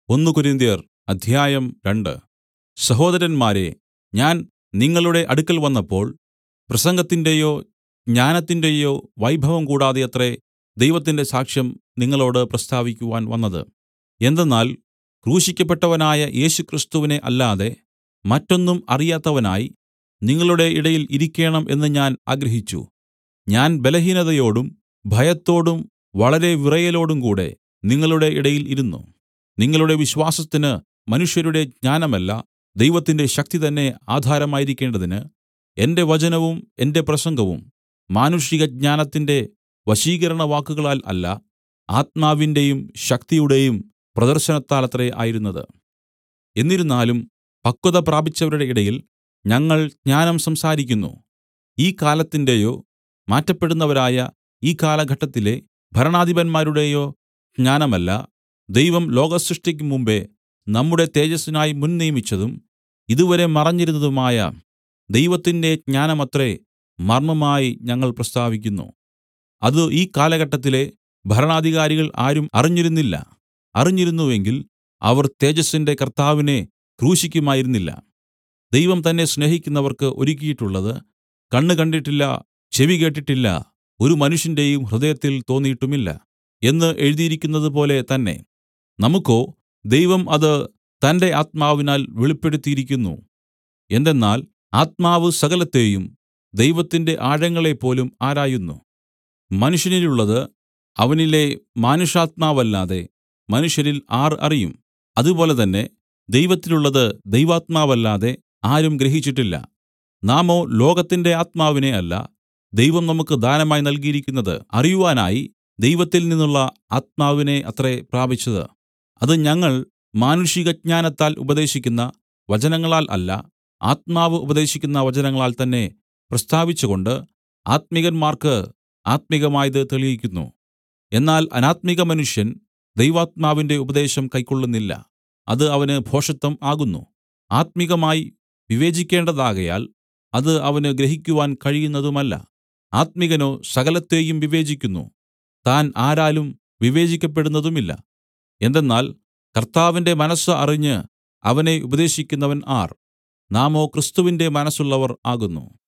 ഒന്ന് കൊരിന്ത്യർ അധ്യായം രണ്ട് സഹോദരന്മാരേ ഞാൻ നിങ്ങളുടെ അടുക്കൽ വന്നപ്പോൾ പ്രസംഗത്തിന്റെയോ ജ്ഞാനത്തിന്റെയോ വൈഭവം കൂടാതെയത്രേ ദൈവത്തിന്റെ സാക്ഷ്യം നിങ്ങളോട് പ്രസ്താവിക്കുവാൻ വന്നത് എന്തെന്നാൽ ക്രൂശിക്കപ്പെട്ടവനായ യേശുക്രിസ്തുവിനെ അല്ലാതെ മറ്റൊന്നും അറിയാത്തവനായി നിങ്ങളുടെ ഇടയിൽ ഇരിക്കേണം എന്ന് ഞാൻ ആഗ്രഹിച്ചു ഞാൻ ബലഹീനതയോടും ഭയത്തോടും വളരെ വിറയലോടും കൂടെ നിങ്ങളുടെ ഇടയിൽ ഇരുന്നു നിങ്ങളുടെ വിശ്വാസത്തിന് മനുഷ്യരുടെ ജ്ഞാനമല്ല ദൈവത്തിന്റെ ശക്തി തന്നെ ആധാരമായിരിക്കേണ്ടതിന് എന്റെ വചനവും എന്റെ പ്രസംഗവും മാനുഷിക ജ്ഞാനത്തിന്റെ വശീകരണവാക്കുകളാൽ അല്ല ആത്മാവിന്റെയും ശക്തിയുടെയും പ്രദർശനത്താലത്രേ ആയിരുന്നത് എന്നിരുന്നാലും പക്വത പ്രാപിച്ചവരുടെ ഇടയിൽ ഞങ്ങൾ ജ്ഞാനം സംസാരിക്കുന്നു ഈ കാലത്തിന്റെയോ മാറ്റപ്പെടുന്നവരായ ഈ കാലഘട്ടത്തിലെ ഭരണാധിപന്മാരുടെയോ ജ്ഞാനമല്ല ദൈവം ലോകസൃഷ്ടിക്ക് മുമ്പെ നമ്മുടെ തേജസ്സിനായി മുൻനിയമിച്ചതും ഇതുവരെ മറഞ്ഞിരുന്നതുമായ ദൈവത്തിന്റെ ജ്ഞാനമത്രേ മർമ്മമായി ഞങ്ങൾ പ്രസ്താവിക്കുന്നു അത് ഈ കാലഘട്ടത്തിലെ ഭരണാധികാരികൾ ആരും അറിഞ്ഞിരുന്നില്ല അറിഞ്ഞിരുന്നുവെങ്കിൽ അവർ തേജസ്സിന്റെ കർത്താവിനെ ക്രൂശിക്കുമായിരുന്നില്ല ദൈവം തന്നെ സ്നേഹിക്കുന്നവർക്ക് ഒരുക്കിയിട്ടുള്ളത് കണ്ണ് കണ്ടിട്ടില്ല ചെവി കേട്ടിട്ടില്ല ഒരു മനുഷ്യന്റെയും ഹൃദയത്തിൽ തോന്നിയിട്ടുമില്ല എന്ന് എഴുതിയിരിക്കുന്നതുപോലെ തന്നെ നമുക്കോ ദൈവം അത് തന്റെ ആത്മാവിനാൽ വെളിപ്പെടുത്തിയിരിക്കുന്നു എന്തെന്നാൽ ആത്മാവ് സകലത്തെയും ദൈവത്തിന്റെ ആഴങ്ങളെപ്പോലും ആരായുന്നു മനുഷ്യനിലുള്ളത് അവനിലെ മാനുഷാത്മാവല്ലാതെ മനുഷ്യരിൽ ആർ അറിയും അതുപോലെ തന്നെ ദൈവത്തിലുള്ളത് ദൈവാത്മാവല്ലാതെ ആരും ഗ്രഹിച്ചിട്ടില്ല നാമോ ലോകത്തിന്റെ ആത്മാവിനെ അല്ല ദൈവം നമുക്ക് ദാനമായി നൽകിയിരിക്കുന്നത് അറിയുവാനായി ദൈവത്തിൽ നിന്നുള്ള ആത്മാവിനെ അത്രേ പ്രാപിച്ചത് അത് ഞങ്ങൾ മാനുഷിക ജ്ഞാനത്താൽ ഉപദേശിക്കുന്ന വചനങ്ങളാൽ അല്ല ആത്മാവ് ഉപദേശിക്കുന്ന വചനങ്ങളാൽ തന്നെ പ്രസ്താവിച്ചുകൊണ്ട് ആത്മികന്മാർക്ക് ആത്മികമായത് തെളിയിക്കുന്നു എന്നാൽ അനാത്മിക മനുഷ്യൻ ദൈവാത്മാവിന്റെ ഉപദേശം കൈക്കൊള്ളുന്നില്ല അത് അവന് ഭോഷത്വം ആകുന്നു ആത്മികമായി വിവേചിക്കേണ്ടതാകയാൽ അത് അവന് ഗ്രഹിക്കുവാൻ കഴിയുന്നതുമല്ല ആത്മികനോ സകലത്തെയും വിവേചിക്കുന്നു താൻ ആരാലും വിവേചിക്കപ്പെടുന്നതുമില്ല എന്തെന്നാൽ കർത്താവിന്റെ മനസ്സ് അറിഞ്ഞ് അവനെ ഉപദേശിക്കുന്നവൻ ആർ നാമോ ക്രിസ്തുവിന്റെ മനസ്സുള്ളവർ ആകുന്നു